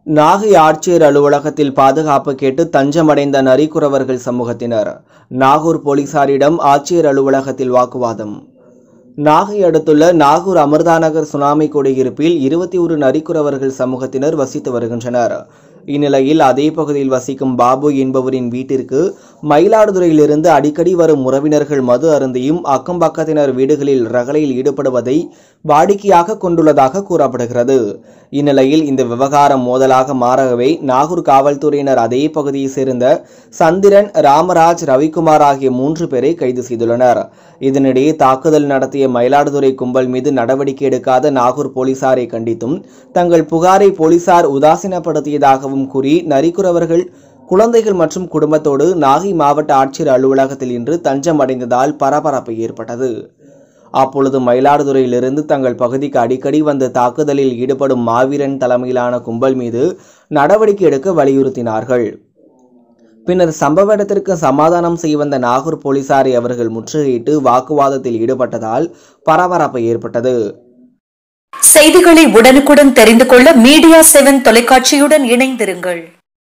நாகை ஆட்சியர் அலுவலகத்தில் பாதுகாப்பு கேட்டு தஞ்சமடைந்த நரிக்குறவர்கள் சமூகத்தினர் நாகூர் போலீசாரிடம் ஆட்சியர் அலுவலகத்தில் வாக்குவாதம் நாகை அடுத்துள்ள நாகூர் அமிர்தாநகர் சுனாமி குடியிருப்பில் இருபத்தி ஒரு நரிக்குறவர்கள் சமூகத்தினர் வசித்து வருகின்றனர் இந்நிலையில் அதே பகுதியில் வசிக்கும் பாபு என்பவரின் வீட்டிற்கு மயிலாடுதுறையிலிருந்து அடிக்கடி வரும் உறவினர்கள் மது அருந்தியும் அக்கம் பக்கத்தினர் வீடுகளில் ரகளையில் ஈடுபடுவதை வாடிக்கையாக கொண்டுள்ளதாக கூறப்படுகிறது இந்நிலையில் இந்த விவகாரம் மோதலாக மாறவே நாகூர் காவல்துறையினர் அதே பகுதியை சேர்ந்த சந்திரன் ராமராஜ் ரவிக்குமார் ஆகிய மூன்று பேரை கைது செய்துள்ளனர் இதனிடையே தாக்குதல் நடத்திய மயிலாடுதுறை கும்பல் மீது நடவடிக்கை எடுக்காத நாகூர் போலீசாரை கண்டித்தும் தங்கள் புகாரை போலீசார் உதாசீனப்படுத்தியதாகவும் கூறி நரிக்குறவர்கள் குழந்தைகள் மற்றும் குடும்பத்தோடு நாகை மாவட்ட ஆட்சியர் அலுவலகத்தில் இன்று தஞ்சம் அடைந்ததால் பரபரப்பு ஏற்பட்டது அப்பொழுது மயிலாடுதுறையிலிருந்து தங்கள் பகுதிக்கு அடிக்கடி வந்து தாக்குதலில் ஈடுபடும் மாவீரன் தலைமையிலான கும்பல் மீது நடவடிக்கை எடுக்க வலியுறுத்தினார்கள் பின்னர் சம்பவ இடத்திற்கு சமாதானம் செய்ய வந்த நாகூர் போலீசாரை அவர்கள் முற்றுகையிட்டு வாக்குவாதத்தில் ஈடுபட்டதால் பரபரப்பு ஏற்பட்டது செய்திகளை உடனுக்குடன் தெரிந்து கொள்ள மீடியா செவன் தொலைக்காட்சியுடன் இணைந்திருங்கள்